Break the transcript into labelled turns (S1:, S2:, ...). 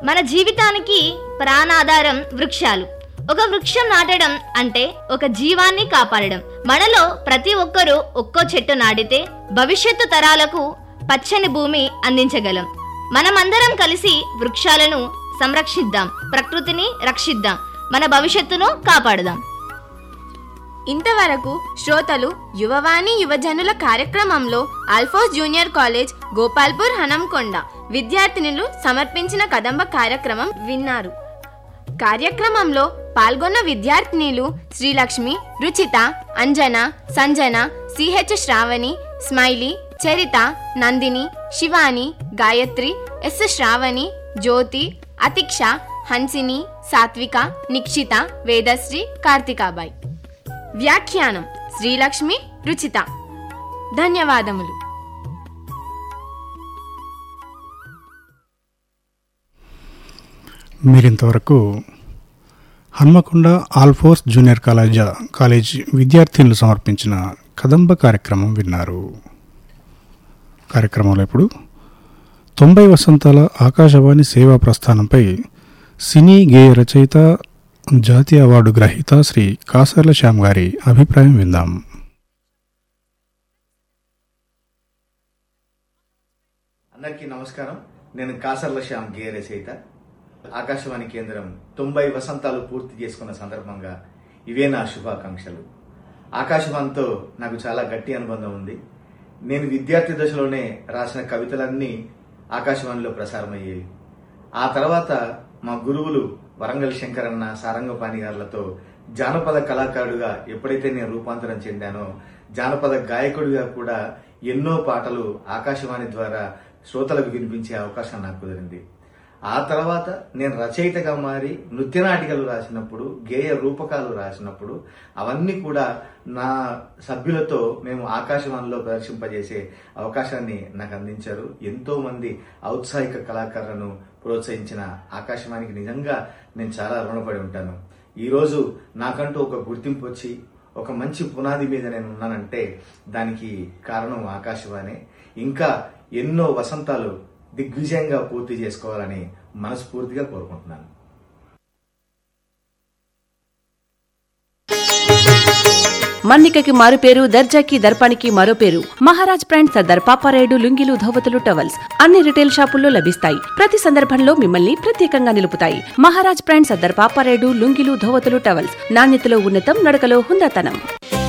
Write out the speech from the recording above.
S1: మన జీవితానికి ప్రాణాధారం వృక్షాలు ఒక వృక్షం నాటడం అంటే ఒక జీవాన్ని కాపాడడం మనలో ప్రతి ఒక్కరూ ఒక్కో చెట్టు నాటితే భవిష్యత్తు తరాలకు పచ్చని భూమి అందించగలం మనమందరం కలిసి వృక్షాలను సంరక్షిద్దాం ప్రకృతిని రక్షిద్దాం మన భవిష్యత్తును కాపాడుదాం
S2: ఇంతవరకు శ్రోతలు యువవాణి యువజనుల కార్యక్రమంలో ఆల్ఫోస్ జూనియర్ కాలేజ్ గోపాల్పూర్ హనంకొండ విద్యార్థినులు సమర్పించిన కదంబ కార్యక్రమం విన్నారు కార్యక్రమంలో పాల్గొన్న విద్యార్థినిలు Srilakshmi Ruchitha Anjana Sanjana CH Sravani Smiley Charitha Nandini Shivani Gayathri S Sravani Jyothi Athiksha Hansini Sathvika Nikshitha Vedasri Karthikabai వ్యాఖ్యానం శ్రీలక్ష్మి రుచిత ధన్యవాదములు
S3: మీరింతవరకు Hanmakonda Alphores junior college college విద్యార్థినులు సమర్పించిన కదంబ కార్యక్రమం విన్నారు కార్యక్రమంలో ఇప్పుడు తొంభై వసంతాల ఆకాశవాణి సేవా ప్రస్థానంపై సినీ గేయ రచయిత జాతీయ అవార్డు గ్రహీత శ్రీ కాసర్ల శ్యామ్ గారి అభిప్రాయం విందాం
S4: అందరికీ నమస్కారం నేను కాసర్ల శ్యామ్ గే రచయిత ఆకాశవాణి కేంద్రం తొంభై వసంతాలు పూర్తి చేసుకున్న సందర్భంగా ఇవే నా శుభాకాంక్షలు ఆకాశవాణితో నాకు చాలా గట్టి అనుబంధం ఉంది నేను విద్యార్థి దశలోనే రాసిన కవితలన్నీ ఆకాశవాణిలో ప్రసారమయ్యేవి ఆ తర్వాత మా గురువులు వరంగల్ శంకరన్న సారంగపాణి గారులతో జానపద కళాకారుడుగా ఎప్పుడైతే నేను రూపాంతరం చెందానో జానపద గాయకుడిగా కూడా ఎన్నో పాటలు ఆకాశవాణి ద్వారా శ్రోతలకు వినిపించే అవకాశం నాకు కుదిరింది ఆ తర్వాత నేను రచయితగా మారి నృత్యనాటికలు రాసినప్పుడు గేయ రూపకాలు రాసినప్పుడు అవన్నీ కూడా నా సభ్యులతో మేము ఆకాశవాణిలో ప్రదర్శింపజేసే అవకాశాన్ని నాకు అందించారు ఎంతో మంది ఔత్సాహిక కళాకారులను ప్రోత్సహించిన ఆకాశవాణికి నిజంగా నేను చాలా రుణపడి ఉంటాను ఈరోజు నాకంటూ ఒక గుర్తింపు వచ్చి ఒక మంచి పునాది మీద నేను ఉన్నానంటే దానికి కారణం ఆకాశవాణి ఇంకా ఎన్నో వసంతాలు దిగ్విజయంగా పూర్తి చేసుకోవాలని మనస్ఫూర్తిగా కోరుకుంటున్నాను
S5: మన్నికకి మారు పేరు దర్జాకి దర్పానికి మరో పేరు మహారాజ్ బ్రాండ్ సర్దార్ పాపారాయుడు లుంగిలు ధోవతులు టవల్స్ అన్ని రిటైల్ షాపుల్లో లభిస్తాయి ప్రతి సందర్భంలో మిమ్మల్ని ప్రత్యేకంగా నిలుపుతాయి మహారాజ్ బ్రాండ్ సర్దార్ పాపారాయుడు లుంగిలు ధోవతులు టవల్స్ నాణ్యతలో ఉన్నతం నడకలో హుందాతనం